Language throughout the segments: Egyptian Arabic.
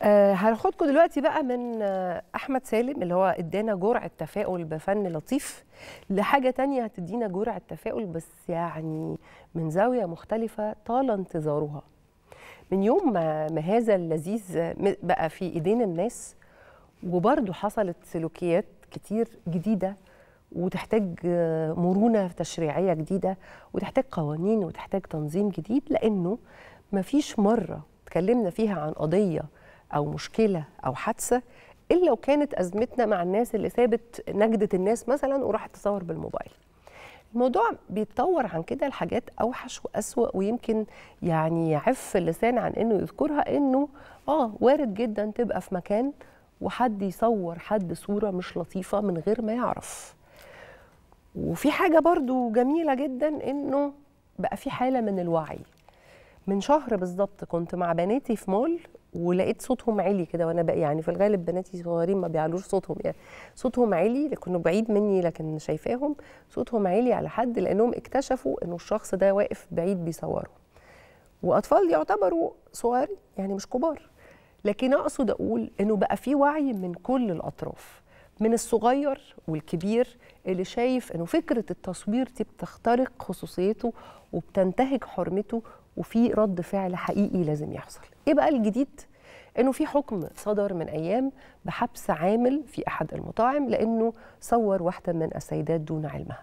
أه هناخدكم دلوقتي بقى من آه، احمد سالم اللي هو ادانا جرعه تفاؤل بفن لطيف لحاجه تانية هتدينا جرعه تفاؤل بس يعني من زاويه مختلفه طال انتظارها من يوم ما ما هذا اللذيذ م- بقى في ايدين الناس وبرضه حصلت سلوكيات كتير جديده وتحتاج آه، مرونه تشريعيه جديده وتحتاج قوانين وتحتاج تنظيم جديد لانه مفيش مره اتكلمنا فيها عن قضيه او مشكله او حادثه الا وكانت ازمتنا مع الناس اللي سابت نجده الناس مثلا وراحت تصور بالموبايل الموضوع بيتطور عن كده لحاجات اوحش واسوا ويمكن يعني يعف اللسان عن انه يذكرها انه اه وارد جدا تبقى في مكان وحد يصور حد صوره مش لطيفه من غير ما يعرف وفي حاجه برضو جميله جدا انه بقى في حاله من الوعي من شهر بالظبط كنت مع بناتي في مول ولقيت صوتهم عالي كده وانا بقى يعني في الغالب بناتي صغيرين ما بيعلوش صوتهم يعني صوتهم عالي كانوا بعيد مني لكن شايفاهم صوتهم عالي على حد لانهم اكتشفوا انه الشخص ده واقف بعيد بيصوره واطفال يعتبروا صغيرين يعني مش كبار لكن اقصد اقول انه بقى في وعي من كل الاطراف من الصغير والكبير اللي شايف انه فكره التصوير دي بتخترق خصوصيته وبتنتهك حرمته وفي رد فعل حقيقي لازم يحصل ايه بقى الجديد انه في حكم صدر من ايام بحبس عامل في احد المطاعم لانه صور واحده من السيدات دون علمها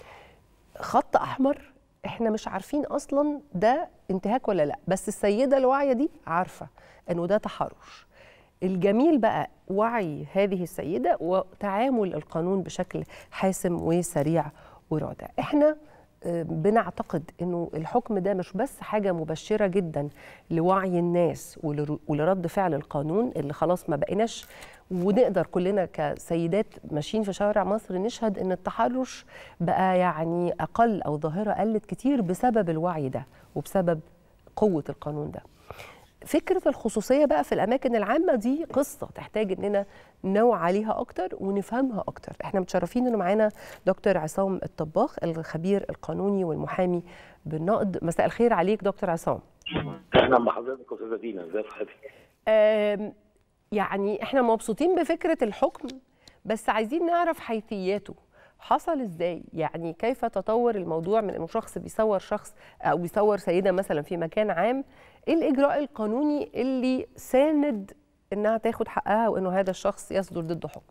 خط احمر احنا مش عارفين اصلا ده انتهاك ولا لا بس السيده الواعيه دي عارفه انه ده تحرش الجميل بقى وعي هذه السيده وتعامل القانون بشكل حاسم وسريع ورادع احنا آه، بنعتقد انه الحكم ده مش بس حاجه مبشره جدا لوعي الناس ولر- ولرد فعل القانون اللي خلاص ما بقيناش ونقدر كلنا كسيدات ماشيين في شوارع مصر نشهد ان التحرش بقى يعني اقل او ظاهره قلت كتير بسبب الوعي ده وبسبب قوه القانون ده فكرة الخصوصية بقى في الأماكن العامة دي قصة تحتاج إننا نوع عليها أكتر ونفهمها أكتر إحنا متشرفين إنه معانا دكتور عصام الطباخ الخبير القانوني والمحامي بالنقد مساء الخير عليك دكتور عصام اهلا بحضرتك يا استاذه دينا ازي صحتك؟ آم، يعني إحنا مبسوطين بفكرة الحكم بس عايزين نعرف حيثياته حصل ازاي يعني كيف تطور الموضوع من انه شخص بيصور شخص او بيصور سيده مثلا في مكان عام ايه الاجراء القانوني اللي ساند انها تاخد حقها وانه هذا الشخص يصدر ضده حكم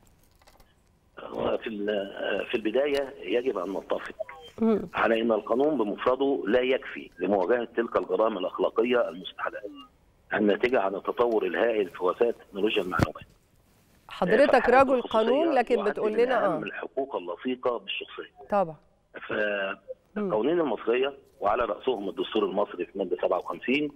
هو في ال- في البدايه يجب ان نتفق على ان القانون بمفرده لا يكفي لمواجهه تلك الجرائم الاخلاقيه المستحدثه الناتجه عن التطور الهائل في وسائل تكنولوجيا المعلومات. حضرتك فحالة رجل الخصوصية قانون لكن تعد بتقول من لنا اهم اه الحقوق اللصيقه بالشخصيه. طبعا فالقوانين المصريه وعلى راسهم الدستور المصري في ماده 57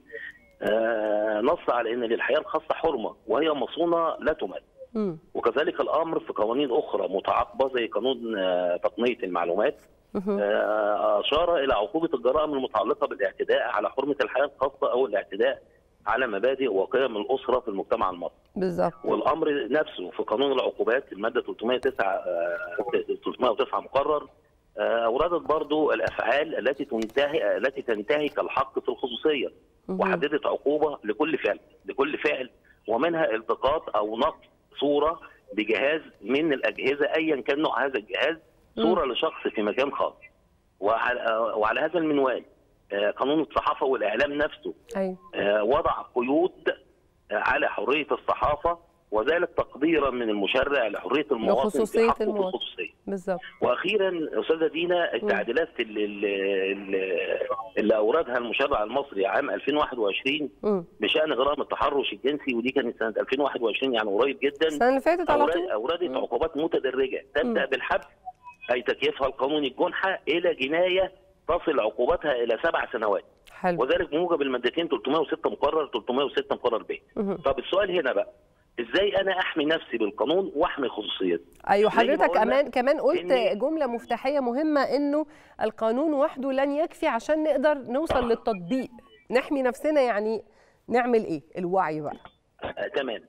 آه، نص على ان للحياه الخاصه حرمه وهي مصونه لا تمل. مم. وكذلك الامر في قوانين اخرى متعاقبه زي قانون آه، تقنيه المعلومات مهم. آه، اشار الى عقوبه الجرائم المتعلقه بالاعتداء على حرمه الحياه الخاصه او الاعتداء على مبادئ وقيم الاسره في المجتمع المصري بالظبط والامر نفسه في قانون العقوبات الماده 309 آه، 309 مقرر آه، اوردت برضو الافعال التي تنتهي التي تنتهك الحق في الخصوصيه مهم. وحددت عقوبه لكل فعل لكل فعل ومنها التقاط او نقل صوره بجهاز من الاجهزه ايا كان نوع هذا الجهاز صوره لشخص في مكان خاص وعلى, وعلى هذا المنوال آه، قانون الصحافه والاعلام نفسه ايوه آه، وضع قيود آه، على حريه الصحافه وذلك تقديرا من المشرع لحريه المواطن في لخصوصية حقه في المواطن. الخصوصيه بالظبط واخيرا استاذه دينا التعديلات اللي, اللي, اللي اوردها المشرع المصري عام 2021 مم. بشان جرائم التحرش الجنسي ودي كانت سنه 2021 يعني قريب جدا السنه اللي فاتت على أورد- طول اوردت مم. عقوبات متدرجه تبدا بالحبس اي تكييفها القانوني الجنحه الى جنايه تصل عقوبتها الى سبع سنوات حلو وذلك بموجب المادتين 306 مقرر 306 مقرر ب مهم. طب السؤال هنا بقى ازاي انا احمي نفسي بالقانون واحمي خصوصيتي ايوه زي ما حضرتك قلنا كمان كمان قلت إن- جمله مفتاحيه مهمه انه القانون وحده لن يكفي عشان نقدر نوصل للتطبيق نحمي نفسنا يعني نعمل ايه الوعي بقى آه تمام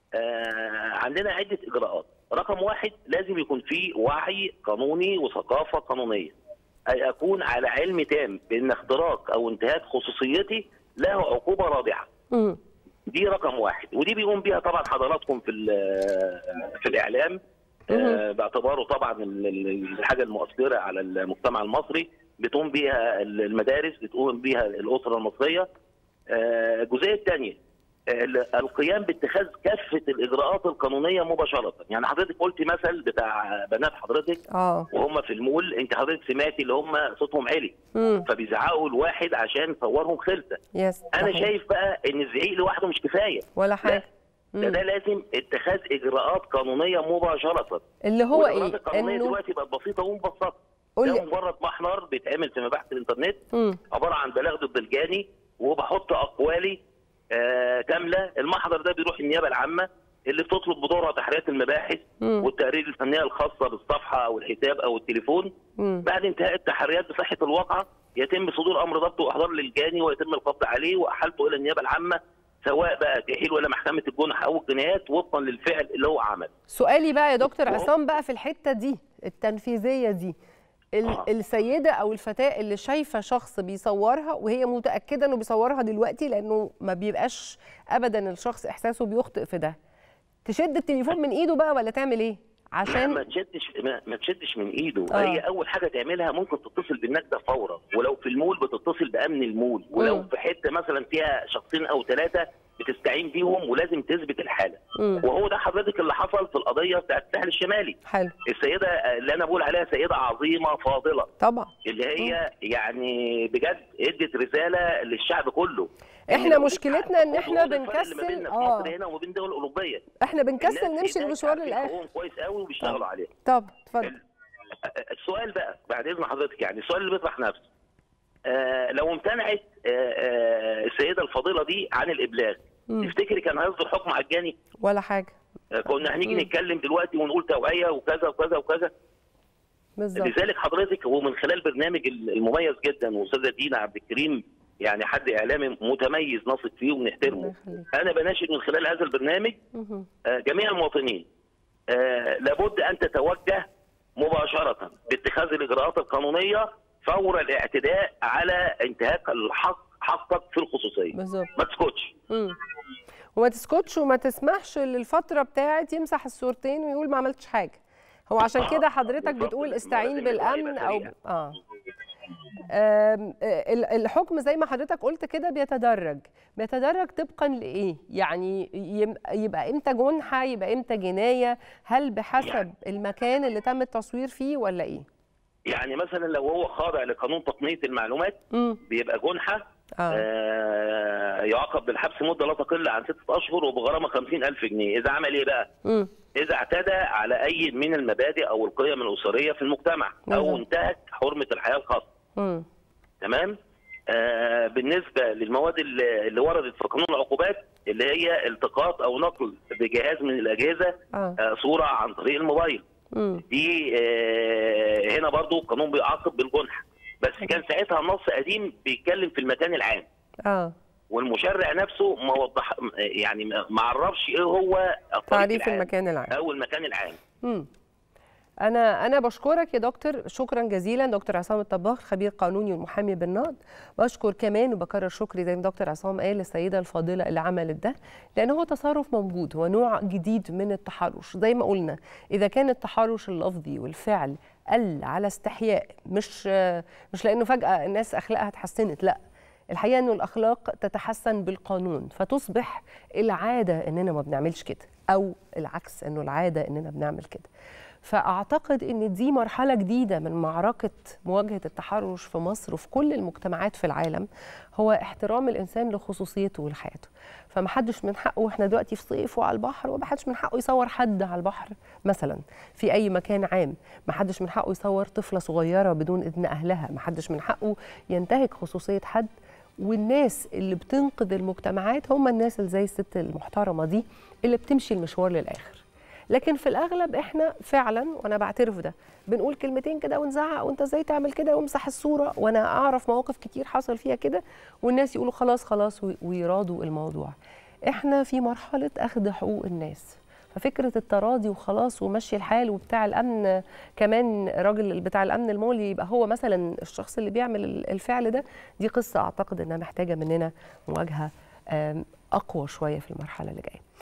آه عندنا عده اجراءات رقم واحد لازم يكون في وعي قانوني وثقافه قانونيه اي اكون على علم تام بان اختراق او انتهاك خصوصيتي له عقوبه رادعه مم. دي رقم واحد ودي بيقوم بيها طبعا حضراتكم في في الاعلام آه باعتباره طبعا ال- ال- الحاجه المؤثره على المجتمع المصري بتقوم بيها المدارس بتقوم بيها الاسره المصريه آه، الجزئيه الثانيه القيام باتخاذ كافه الاجراءات القانونيه مباشره يعني حضرتك قلتي مثل بتاع بنات حضرتك اه وهم في المول انت حضرتك سمعتي اللي هم صوتهم عالي امم فبيزعقوا الواحد عشان صورهم خلسه يس انا صحيح. شايف بقى ان الزعيق لوحده مش كفايه ولا حاجه ده, مم. ده لازم اتخاذ اجراءات قانونيه مباشره اللي هو والإجراءات ايه القانونيه انه دلوقتي بقت بسيطه ومبسطه قول ده لي مجرد محضر بيتعمل في مباحث الانترنت مم. عباره عن بلاغ ضد الجاني وبحط اقوالي آه كامله المحضر ده بيروح النيابه العامه اللي بتطلب بدورها تحريات المباحث مم. والتقارير الفنيه الخاصه بالصفحه او الحساب او التليفون مم. بعد انتهاء التحريات بصحه الواقعه يتم صدور امر ضبط واحضار للجاني ويتم القبض عليه واحالته الى النيابه العامه سواء بقى تحيل ولا محكمه الجنح او الجنايات وفقا للفعل اللي هو عمله سؤالي بقى يا دكتور وهو- عصام بقى في الحته دي التنفيذيه دي ال- آه. السيده او الفتاه اللي شايفه شخص بيصورها وهي متاكده انه بيصورها دلوقتي لانه ما بيبقاش ابدا الشخص احساسه بيخطئ في ده تشد التليفون من ايده بقى ولا تعمل ايه ما عشان تشدش ما, ما تشدش من ايده آه. هي اول حاجه تعملها ممكن تتصل بالنجده فورا ولو في المول بتتصل بامن المول ولو مم. في حته مثلا فيها شخصين او ثلاثه بتستعين بيهم ولازم تثبت الحاله مم. وهو ده حضرتك اللي حصل في القضيه بتاعت الساحل الشمالي حلو السيده اللي انا بقول عليها سيده عظيمه فاضله طبعا اللي هي يعني بجد ادت رساله للشعب كله إحنا إن لو مشكلتنا إن ليك إحنا حق الفرق اللي ما بنكسل- بيننا في آه. مصر هنا وما بين دول اوروبيه احنا بنكسل الناس نمشي هناك المشوار عارفين للاخر حقوقهم كويس قوي وبيشتغلوا عليه طب اتفضل السؤال بقى بعد اذن حضرتك يعني السؤال اللي بيطرح نفسه آه لو امتنعت آه آه السيده الفاضله دي عن الابلاغ مم. تفتكري كان هيصدر حكم على الجاني؟ ولا حاجه آه كنا هنيجي مم. نتكلم دلوقتي ونقول توعيه وكذا وكذا وكذا بالظبط لذلك حضرتك ومن خلال برنامج المميز جدا واستاذه دينا عبد الكريم يعني حد اعلامي متميز نثق فيه الله ونحترمه يخليك انا بناشد من خلال هذا البرنامج مهم. آه، جميع المواطنين آه، لابد ان تتوجه مباشره باتخاذ الاجراءات القانونيه فور الاعتداء على انتهاك الحق حقك في الخصوصيه بالظبط ما تسكتش مم. وما تسكتش وما تسمحش للفتره بتاعت يمسح الصورتين ويقول ما عملتش حاجه هو عشان آه، كده حضرتك بالظبط. بتقول لازم استعين يبقى بالامن هيبقى او سريع. اه آم، آه، ال- الحكم زي ما حضرتك قلت كده بيتدرج بيتدرج طبقا لايه يعني يم- يبقى امتى جنحه يبقى امتى جنايه هل بحسب يعني- المكان اللي تم التصوير فيه ولا ايه يعني مثلا لو هو خاضع لقانون تقنيه المعلومات امم بيبقى جنحه اه آه يعاقب بالحبس مده لا تقل عن ستة اشهر وبغرامه 50000 جنيه اذا عمل ايه بقى امم اذا اعتدى على اي من المبادئ او القيم الاسريه في المجتمع او بالظبط. انتهك حرمه الحياه الخاصه امم تمام آه بالنسبه للمواد اللي اللي وردت في قانون العقوبات اللي هي التقاط او نقل بجهاز من الاجهزه اه آه صوره عن طريق الموبايل امم دي آه هنا برضو القانون بيعاقب بالجنح بس كان ساعتها النص قديم بيتكلم في المكان العام اه والمشرع نفسه ما وضح يعني ما ما عرفش ايه هو الطريق تعريف العام المكان العام او المكان العام مم. انا انا بشكرك يا دكتور شكرا جزيلا دكتور عصام الطباخ خبير قانوني والمحامي بالنقد بشكر كمان وبكرر شكري زي ما دكتور عصام قال للسيده الفاضله اللي عملت ده لان هو تصرف موجود هو نوع جديد من التحرش زي ما قلنا اذا كان التحرش اللفظي والفعل قل على استحياء مش مش لانه فجاه الناس اخلاقها اتحسنت لا الحقيقه انه الاخلاق تتحسن بالقانون فتصبح العاده اننا ما بنعملش كده او العكس انه العاده اننا بنعمل كده فاعتقد ان دي مرحله جديده من معركه مواجهه التحرش في مصر وفي كل المجتمعات في العالم هو احترام الانسان لخصوصيته ولحياته فمحدش من حقه واحنا دلوقتي في صيف وعلى البحر ومحدش من حقه يصور حد على البحر مثلا في اي مكان عام محدش من حقه يصور طفله صغيره بدون اذن اهلها محدش من حقه ينتهك خصوصيه حد والناس اللي بتنقذ المجتمعات هم الناس اللي زي الست المحترمه دي اللي بتمشي المشوار للاخر لكن في الاغلب احنا فعلا وانا بعترف ده بنقول كلمتين كده ونزعق وانت ازاي تعمل كده وامسح الصوره وانا اعرف مواقف كتير حصل فيها كده والناس يقولوا خلاص خلاص وي- ويرادوا الموضوع احنا في مرحله اخذ حقوق الناس ففكره التراضي وخلاص ومشي الحال وبتاع الامن كمان راجل بتاع الامن المولي يبقى هو مثلا الشخص اللي بيعمل ال- الفعل ده دي قصه اعتقد انها محتاجه مننا مواجهه آم، اقوى شويه في المرحله اللي جايه